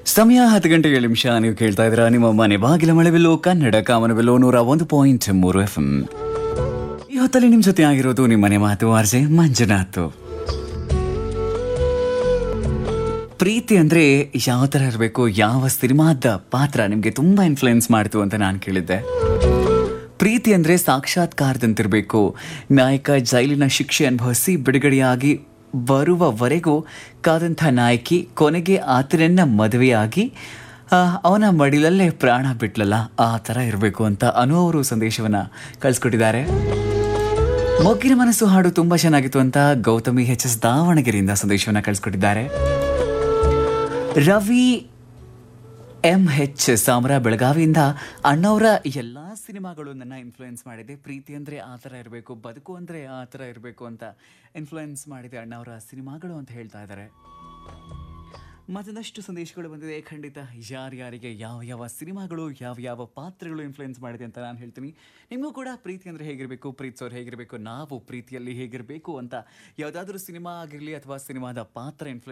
ಸಮಯ ಹತ್ತು ಗಂಟೆ ಏಳು ನಿಮಿಷ ನೀವು ಕೇಳ್ತಾ ಇದ್ದೀರಾ ನಿಮ್ಮ ಮನೆ ಬಾಗಿಲ ಮಳೆಬಿಲ್ಲು ಕನ್ನಡ ಕಾಮನಬಿಲ್ಲು ನೂರ ಒಂದು ಪಾಯಿಂಟ್ ಮೂರು ಎಫ್ ಎಂ ಈ ಹೊತ್ತಲ್ಲಿ ನಿಮ್ಮ ಜೊತೆ ಆಗಿರೋದು ನಿಮ್ಮ ಮನೆ ಮಾತು ಆರ್ಜೆ ಮಂಜುನಾಥ್ ಪ್ರೀತಿ ಅಂದ್ರೆ ಯಾವ ತರ ಇರಬೇಕು ಯಾವ ಸಿನಿಮಾದ ಪಾತ್ರ ನಿಮ್ಗೆ ತುಂಬಾ ಇನ್ಫ್ಲುಯೆನ್ಸ್ ಮಾಡ್ತು ಅಂತ ನಾನು ಕೇಳಿದ್ದೆ ಪ್ರೀತಿ ಅಂದ್ರೆ ಸಾಕ್ಷಾತ್ಕಾರದಂತಿರ್ಬೇಕು ನಾಯಕ ಜೈಲಿನ ಶಿಕ್ಷೆ ಅನುಭವಿಸಿ ಬಿಡುಗಡೆಯಾಗಿ ಬರುವವರೆಗೂ ಕಾದಂಥ ನಾಯಕಿ ಕೊನೆಗೆ ಆತನನ್ನ ಮದುವೆಯಾಗಿ ಆ, ಅವನ ಮಡಿಲಲ್ಲೇ ಪ್ರಾಣ ಬಿಟ್ಲಲ್ಲ ಆ ಥರ ಇರಬೇಕು ಅಂತ ಅನು ಅವರು ಸಂದೇಶವನ್ನ ಕಳಿಸ್ಕೊಟ್ಟಿದ್ದಾರೆ ಮೊಗ್ಗಿನ ಮನಸ್ಸು ಹಾಡು ತುಂಬಾ ಚೆನ್ನಾಗಿತ್ತು ಅಂತ ಗೌತಮಿ ಎಚ್ ಎಸ್ ದಾವಣಗೆರೆಯಿಂದ ಸಂದೇಶವನ್ನ ಕಳಿಸ್ಕೊಟ್ಟಿದ್ದಾರೆ ರವಿ ಎಂ ಹೆಚ್ ಸಾಮರ ಬೆಳಗಾವಿಯಿಂದ ಅಣ್ಣವರ ಎಲ್ಲಾ ಸಿನಿಮಾಗಳು ನನ್ನ ಇನ್ಫ್ಲುಯೆನ್ಸ್ ಮಾಡಿದೆ ಪ್ರೀತಿ ಅಂದ್ರೆ ಆ ಥರ ಇರಬೇಕು ಬದುಕು ಅಂದ್ರೆ ಆ ಥರ ಇರಬೇಕು ಅಂತ ಇನ್ಫ್ಲುಯೆನ್ಸ್ ಮಾಡಿದೆ ಅಣ್ಣವರ ಸಿನಿಮಾಗಳು ಅಂತ ಹೇಳ್ತಾ ಇದ್ದಾರೆ ಮತ್ತೊಂದಷ್ಟು ಸಂದೇಶಗಳು ಬಂದಿದೆ ಖಂಡಿತ ಯಾರ್ಯಾರಿಗೆ ಯಾವ ಯಾವ ಸಿನಿಮಾಗಳು ಯಾವ ಯಾವ ಪಾತ್ರಗಳು ಇನ್ಫ್ಲುಯೆನ್ಸ್ ಮಾಡಿದೆ ಅಂತ ನಾನು ಹೇಳ್ತೀನಿ ನಿಮಗೂ ಕೂಡ ಪ್ರೀತಿ ಅಂದರೆ ಹೇಗಿರಬೇಕು ಪ್ರೀತಿಸೋರು ಹೇಗಿರಬೇಕು ನಾವು ಪ್ರೀತಿಯಲ್ಲಿ ಹೇಗಿರಬೇಕು ಅಂತ ಯಾವುದಾದ್ರೂ ಸಿನಿಮಾ ಆಗಿರಲಿ ಅಥವಾ ಸಿನಿಮಾದ ಪಾತ್ರ ಇನ್ಫ್ಲುಯೆನ್ಸ್